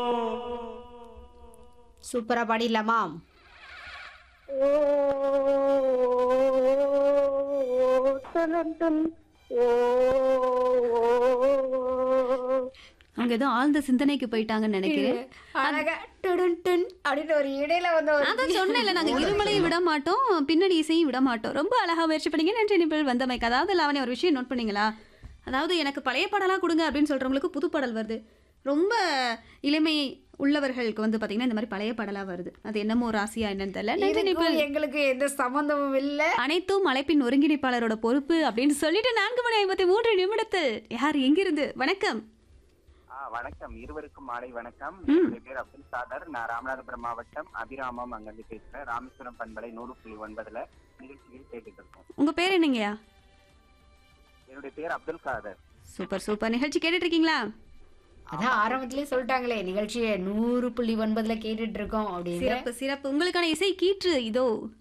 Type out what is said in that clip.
சூப்பரா பாடிடலாமா ஓ தனந்தன் ஓ அவங்க ஏதோ ஆழ்ந்த சிந்தனைக்கு போயிட்டாங்கன்னு நினைக்கிறேன் அழகா டுடுன் டுன் அப்படின்னு ஒரு இடையில வந்து ஒரு அதான் சொன்னேன்ல நாங்க இருமலையும் விட மாட்டோம் பின்னணி இசையும் விட மாட்டோம் ரொம்ப அழகா முயற்சி பண்ணீங்க நன்றி நிபிள் வந்தமைக்கு அதாவது லாவணி ஒரு விஷயம் நோட் பண்ணீங்களா அதாவது எனக்கு பழைய பாடலா கொடுங்க அப்படின்னு சொல்றவங்களுக்கு புது பாடல் வருது ரொம்ப இளமை உள்ளவர்களுக்கு வந்து பாத்தீங்கன்னா இந்த மாதிரி பழைய பாடலா வருது அது என்னமோ ராசியா என்னன்னு தெரியல நன்றி நிபிள் இதுக்கும் எங்களுக்கு எந்த சம்பந்தமும் இல்ல அனைத்தும் அழைப்பின் ஒருங்கிணைப்பாளரோட பொறுப்பு அப்படின்னு சொல்லிட்டு நான்கு மணி ஐம்பத்தி மூன்று நிமிடத்தில் யார் எங்கிருந்து வணக்கம் ஆ வணக்கம் இருவருக்கும் மாலை வணக்கம் என்னுடைய பேர் அப்துல் சாதர் நான் ராமநாதபுரம் மாவட்டம் அபிராமம் அங்கிருந்து பேசுறேன் ராமேஸ்வரம் பண்பலை நூறு புள்ளி ஒன்பதுல நிகழ்ச்சியில் கேட்டுட்டு இருக்கோம் உங்க பேர் என்னங்கய்யா என்னுடைய பேர் அப்துல் காதர் சூப்பர் சூப்பர் நிகழ்ச்சி கேட்டுட்டு இருக்கீங்களா அதான் ஆரம்பத்திலே சொல்லிட்டாங்களே நிகழ்ச்சியை நூறு புள்ளி ஒன்பதுல கேட்டுட்டு இருக்கோம் அப்படின்னு சிறப்பு சிறப்பு உங்களுக்கான இசை கீற்று இதோ